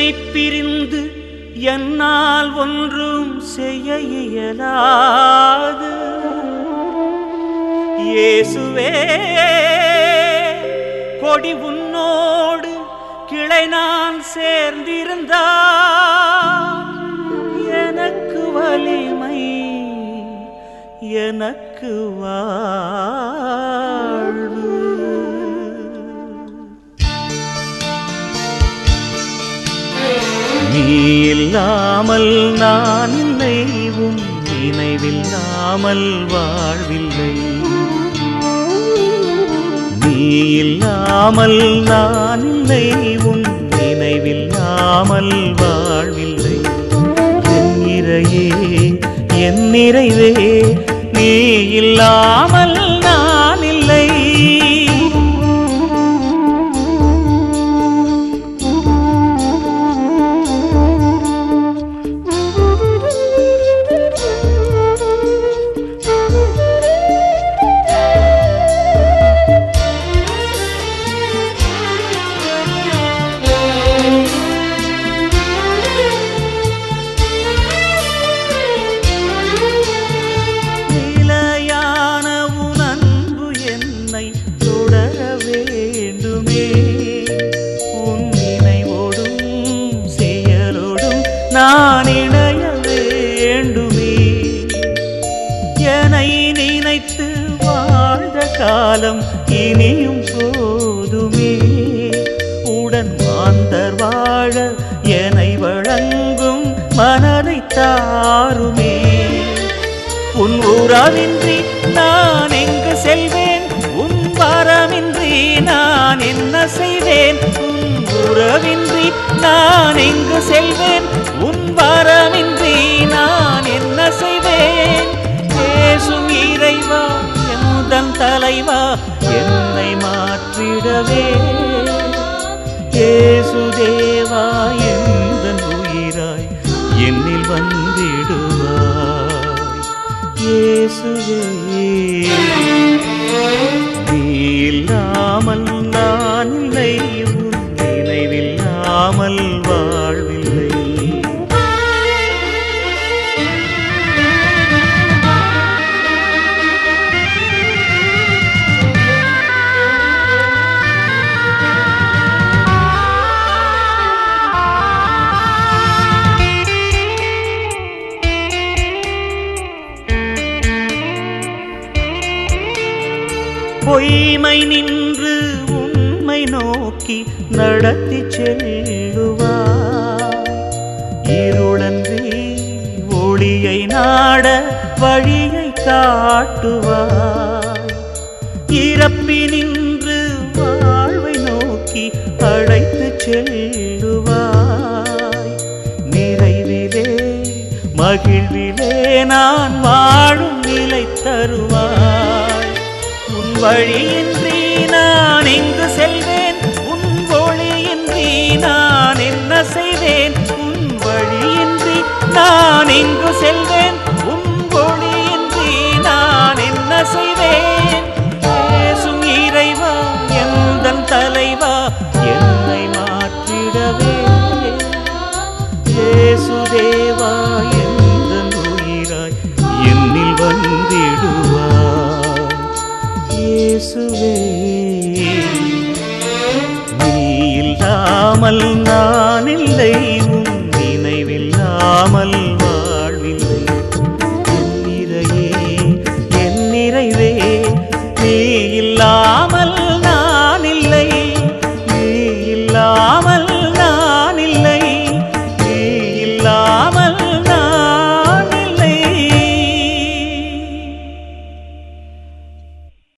உம்மை பிரிந்து என்னால் ஒன்றும் செய்ய இயலாது இயேசுவே கொடி உன்னோடு கிளை நான் சேர்ந்திருந்தால் எனக்கு வலிமை எனக்கு வாழ்வு நீ இல்லாமல் நான் இல்லை உன் நினைவில்லாமல் வாழ்வில்லை நீ இல்லாமல் நான் இல்லை உன் நினைவில்லாமல் வாழ்வில்லை என் இறையே என் நிறைவே நீ இல்லாமல் நான் இல்லை நிலையான உன் அன்பு என்னை தொடர வேண்டுமே உன் நினைவோடும் செயலோடும் நான் இணைய வேண்டுமே என்னை நினைத்து வாழ்ந்த காலம் இனியும் போதுமே உடன் மாந்தர் வாழ என்னை வழங்கும் மனதை தாருமே உன் உறவின்றி நான் எங்கு செல்வேன் உன் வரமின்றி நான் என்ன செய்வேன் உன் உறவின்றி நான் எங்கு செல்வேன் உன் வரமின்றி நான் என்ன செய்வேன் பேசும் இறைவா எந்தன் தலைவா என்னை மாற்றிடவே ஏசுதேவா எந்தன் உயிராய் என்னில் வந்திடுவாய் இயேசுவே நீ இல்லாமல் நான் இல்லை உன் நினைவில்லாமல் வாழ்வில்லை பொய்மை நின்று உண்மை நோக்கி நடத்தி செல்லுவார் இருளன்றி ஒளியை நாட வழியை காட்டுவார் இறப்பினின்று வாழ்வை நோக்கி அழைத்து செல்லுவாய் நிறைவிலே மகிழ்விலே நான் வாழும் நிலை தருவாய் உன் வழியின்றி நான் எங்கு செல்வேன் உன் ஒளியின்றி நான் என்ன செய்வேன் உன் வழியின்றி நான் எங்கு செல்வேன் உன் ஒளியின்றி நான் என்ன செய்வேன் பேசும் இறைவா எந்தன் தலைவா என்னை மாற்றிடவே இயேசுதேவா எந்தன் உயிராய் என்னில் வந்திடுவாய் இயேசுவே நீ இல்லாமல் நான் இல்லை உன் நினைவில்லாமல் வாழ்வில்லை என் நிறையே என் நிறைவே நீ இல்லா